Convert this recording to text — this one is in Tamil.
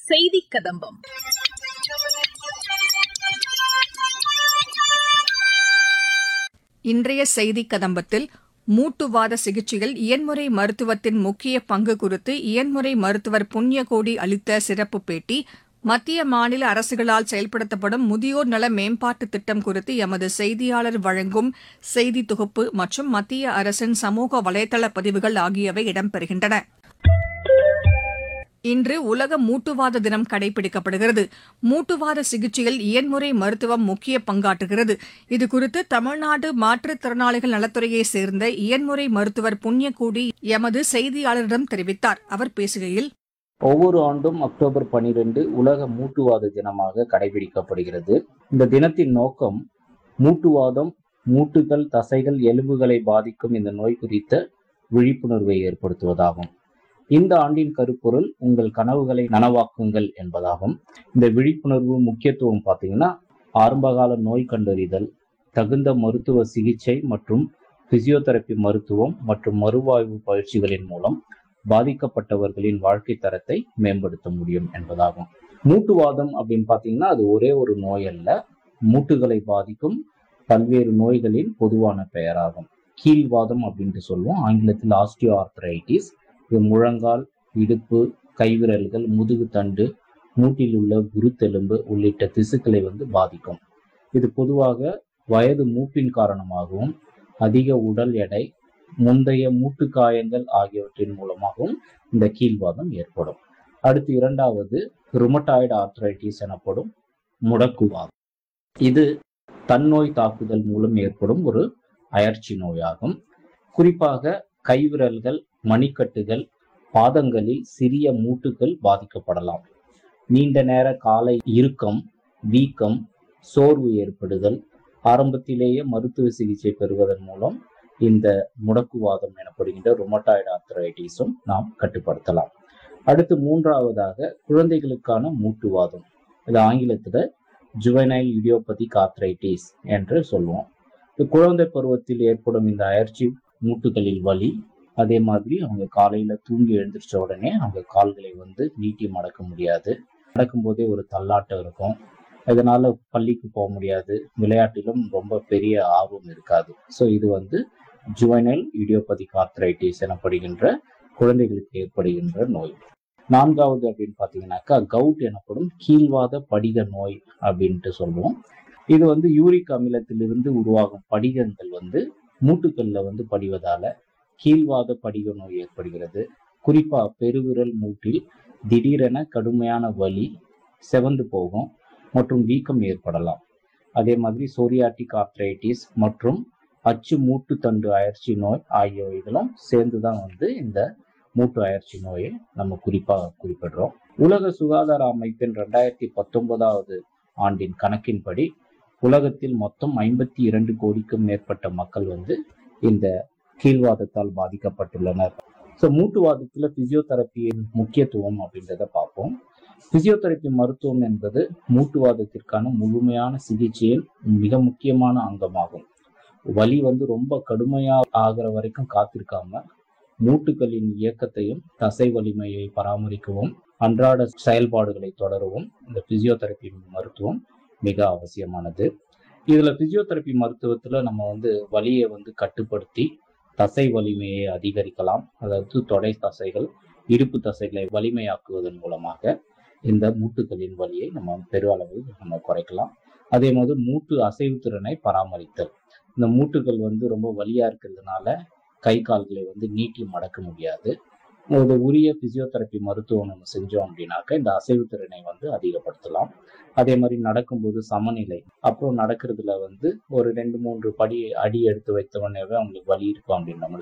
செய்தி கதம்பம் இன்றைய செய்தி கதம்பத்தில் மூட்டுவாத சிகிச்சையில் இயன்முறை மருத்துவத்தின் முக்கிய பங்கு குறித்து இயன்முறை மருத்துவர் புண்ணியகோடி அளித்த சிறப்பு பேட்டி மத்திய மாநில அரசுகளால் செயல்படுத்தப்படும் முதியோர் நல மேம்பாட்டு திட்டம் குறித்து எமது செய்தியாளர் வழங்கும் செய்தி தொகுப்பு மற்றும் மத்திய அரசின் சமூக வலைதள பதிவுகள் ஆகியவை இடம்பெறுகின்றன இன்று உலக மூட்டுவாத தினம் கடைபிடிக்கப்படுகிறது மூட்டுவாத சிகிச்சையில் இயன்முறை மருத்துவம் முக்கிய பங்காற்றுகிறது இதுகுறித்து தமிழ்நாடு மாற்றுத்திறனாளிகள் நலத்துறையைச் சேர்ந்த இயன்முறை மருத்துவர் புண்ணியகூடி எமது செய்தியாளரிடம் தெரிவித்தார் அவர் பேசுகையில் ஒவ்வொரு ஆண்டும் அக்டோபர் பனிரெண்டு உலக மூட்டுவாத தினமாக கடைபிடிக்கப்படுகிறது இந்த தினத்தின் நோக்கம் மூட்டுவாதம் மூட்டுகள் தசைகள் எலும்புகளை பாதிக்கும் இந்த நோய் குறித்த விழிப்புணர்வை ஏற்படுத்துவதாகும் இந்த ஆண்டின் கருப்பொருள் உங்கள் கனவுகளை நனவாக்குங்கள் என்பதாகும் இந்த விழிப்புணர்வு முக்கியத்துவம் பார்த்தீங்கன்னா ஆரம்பகால நோய் கண்டறிதல் தகுந்த மருத்துவ சிகிச்சை மற்றும் பிசியோதெரப்பி மருத்துவம் மற்றும் மறுவாழ்வு பயிற்சிகளின் மூலம் பாதிக்கப்பட்டவர்களின் வாழ்க்கை தரத்தை மேம்படுத்த முடியும் என்பதாகும் மூட்டுவாதம் அப்படின்னு பார்த்தீங்கன்னா அது ஒரே ஒரு நோய் அல்ல மூட்டுகளை பாதிக்கும் பல்வேறு நோய்களின் பொதுவான பெயராகும் கீழ்வாதம் அப்படின்ட்டு சொல்லுவோம் ஆங்கிலத்தில் ஆஸ்டியோ ஆர்த்ரைட்டிஸ் இது முழங்கால் இடுப்பு கைவிரல்கள் முதுகு தண்டு மூட்டில் உள்ள குருத்தெலும்பு உள்ளிட்ட திசுக்களை வந்து பாதிக்கும் இது பொதுவாக வயது மூப்பின் காரணமாகவும் அதிக உடல் எடை முந்தைய மூட்டு காயங்கள் ஆகியவற்றின் மூலமாகவும் இந்த கீழ்வாதம் ஏற்படும் அடுத்து இரண்டாவது ருமட்டாய்டு ஆர்த்ரைட்டிஸ் எனப்படும் முடக்குவாதம் இது தன்னோய் தாக்குதல் மூலம் ஏற்படும் ஒரு அயற்சி நோயாகும் குறிப்பாக கைவிரல்கள் மணிக்கட்டுகள் பாதங்களில் சிறிய மூட்டுகள் பாதிக்கப்படலாம் நீண்ட நேர காலை இறுக்கம் வீக்கம் சோர்வு ஏற்படுதல் ஆரம்பத்திலேயே மருத்துவ சிகிச்சை பெறுவதன் மூலம் இந்த முடக்குவாதம் எனப்படுகின்ற ருமட்டாய்டு ஆர்த்தரைட்டிஸும் நாம் கட்டுப்படுத்தலாம் அடுத்து மூன்றாவதாக குழந்தைகளுக்கான மூட்டுவாதம் இது ஆங்கிலத்தில் ஜுவனைல் இடியோபதிக் ஆர்த்ரைட்டிஸ் என்று சொல்லுவோம் இந்த குழந்தை பருவத்தில் ஏற்படும் இந்த அயற்சி மூட்டுகளில் வலி அதே மாதிரி அவங்க காலையில தூங்கி எழுந்திரிச்ச உடனே அவங்க கால்களை வந்து நீட்டி மடக்க முடியாது நடக்கும் போதே ஒரு தள்ளாட்டம் இருக்கும் இதனால பள்ளிக்கு போக முடியாது விளையாட்டிலும் ரொம்ப பெரிய ஆர்வம் இருக்காது ஸோ இது வந்து ஜுவனைல் இடியோபதிக் ஆர்த்ரைட்டிஸ் எனப்படுகின்ற குழந்தைகளுக்கு ஏற்படுகின்ற நோய் நான்காவது அப்படின்னு பார்த்தீங்கன்னாக்கா கவுட் எனப்படும் கீழ்வாத படிக நோய் அப்படின்ட்டு சொல்லுவோம் இது வந்து யூரிக் அமிலத்திலிருந்து உருவாகும் படிகங்கள் வந்து மூட்டுக்கல்ல வந்து படிவதால கீழ்வாத படிக நோய் ஏற்படுகிறது குறிப்பா பெருவிரல் மூட்டில் திடீரென கடுமையான வலி செவந்து போகும் மற்றும் வீக்கம் ஏற்படலாம் அதே மாதிரி சோரியாட்டிக் ஆர்த்ரைட்டிஸ் மற்றும் அச்சு மூட்டு தண்டு அயற்சி நோய் ஆகியவைகளும் சேர்ந்து தான் வந்து இந்த மூட்டு அயற்சி நோயை நம்ம குறிப்பாக குறிப்பிடுறோம் உலக சுகாதார அமைப்பின் ரெண்டாயிரத்தி பத்தொன்பதாவது ஆண்டின் கணக்கின்படி உலகத்தில் மொத்தம் ஐம்பத்தி இரண்டு கோடிக்கும் மேற்பட்ட மக்கள் வந்து இந்த கீழ்வாதத்தால் பாதிக்கப்பட்டுள்ளனர் ஸோ மூட்டுவாதத்துல பிசியோதெரப்பியின் முக்கியத்துவம் அப்படின்றத பார்ப்போம் பிசியோதெரப்பி மருத்துவம் என்பது மூட்டுவாதத்திற்கான முழுமையான சிகிச்சையின் மிக முக்கியமான அங்கமாகும் வலி வந்து ரொம்ப கடுமையா ஆகிற வரைக்கும் காத்திருக்காம மூட்டுகளின் இயக்கத்தையும் தசை வலிமையை பராமரிக்கவும் அன்றாட செயல்பாடுகளை தொடரவும் இந்த பிசியோதெரப்பி மருத்துவம் மிக அவசியமானது இதுல பிசியோதெரப்பி மருத்துவத்துல நம்ம வந்து வலியை வந்து கட்டுப்படுத்தி தசை வலிமையை அதிகரிக்கலாம் அதாவது தொடை தசைகள் இடுப்பு தசைகளை வலிமையாக்குவதன் மூலமாக இந்த மூட்டுகளின் வலியை நம்ம பெருளவில் நம்ம குறைக்கலாம் அதே மாதிரி மூட்டு அசைவு திறனை பராமரித்தல் இந்த மூட்டுகள் வந்து ரொம்ப வலியா இருக்கிறதுனால கை கால்களை வந்து நீட்டி மடக்க முடியாது ஒரு உரிய பிசியோதெரப்பி மருத்துவம் நம்ம செஞ்சோம் அப்படின்னாக்க இந்த அசைவு திறனை வந்து அதிகப்படுத்தலாம் அதே மாதிரி நடக்கும்போது சமநிலை அப்புறம் நடக்கிறதுல வந்து ஒரு ரெண்டு மூன்று படி அடி எடுத்து வைத்த உடனேவே அவங்களுக்கு வலி இருக்கும் அப்படின்னு நம்ம